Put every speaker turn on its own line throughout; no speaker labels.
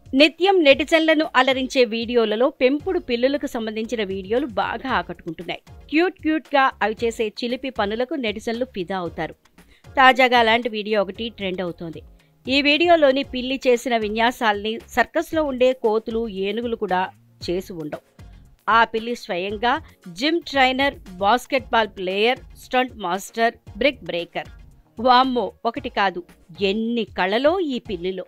నిత్యం నెటిజన్లను అలరించే వీడియోలలో పెంపుడు పిల్లులకు సంబంధించిన వీడియోలు బాగా ఆకట్టుకుంటున్నాయి క్యూట్ క్యూట్ గా అవి చేసే చిలిపి పనులకు నెటిజన్లు ఫిదా అవుతారు తాజాగా అలాంటి వీడియో ఒకటి ట్రెండ్ అవుతోంది ఈ వీడియోలోని పిల్లి చేసిన విన్యాసాల్ని సర్కస్లో ఉండే కోతులు ఏనుగులు కూడా చేసి ఉండవు ఆ పిల్లి స్వయంగా gym trainer basketball player stunt master brick breaker వామ్మో ఒకటి కాదు ఎన్ని కళలో ఈ పిల్లిలో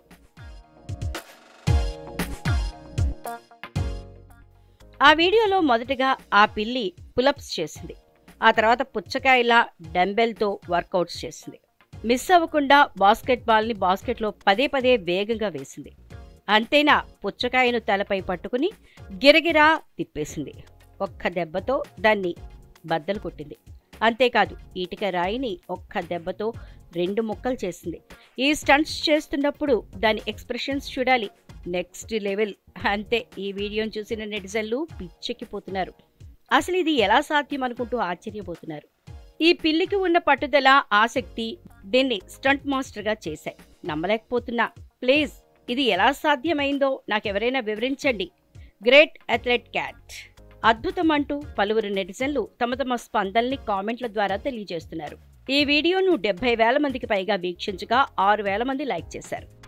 ఆ వీడియోలో మొదటగా ఆ పిల్లి పులప్స్ చేసింది ఆ తర్వాత పుచ్చకాయలా డంబెల్తో వర్కౌట్స్ చేసింది మిస్ అవ్వకుండా బాస్కెట్బాల్ని బాస్కెట్లో పదే పదే వేగంగా వేసింది అంతేనా పుచ్చకాయను తలపై పట్టుకుని గిరగిరా తిప్పేసింది ఒక్క దెబ్బతో దాన్ని బద్దలు కొట్టింది అంతేకాదు ఈటిక రాయిని ఒక్క దెబ్బతో రెండు ముక్కలు చేసింది ఈ స్టంట్స్ చేస్తున్నప్పుడు దాని ఎక్స్ప్రెషన్స్ చూడాలి నెక్స్ట్ లెవెల్ అంతే ఈ వీడియోను చూసిన నెటిజన్లు పిచ్చెక్కిపోతున్నారు అసలు ఇది ఎలా సాధ్యం అనుకుంటూ ఆశ్చర్యపోతున్నారు ఈ పిల్లికి ఉన్న పట్టుదల ఆసక్తి దీన్ని స్టంట్ మాస్టర్గా చేశాయి నమ్మలేకపోతున్నా ప్లీజ్ ఇది ఎలా సాధ్యమైందో నాకెవరైనా వివరించండి గ్రేట్ అథ్లెట్ క్యాట్ అద్భుతం అంటూ పలువురు నెటిజన్లు తమ తమ స్పందనల్ని కామెంట్ల ద్వారా తెలియజేస్తున్నారు ఈ వీడియోను డెబ్బై వేల మందికి పైగా వీక్షించగా ఆరు వేల మంది లైక్ చేశారు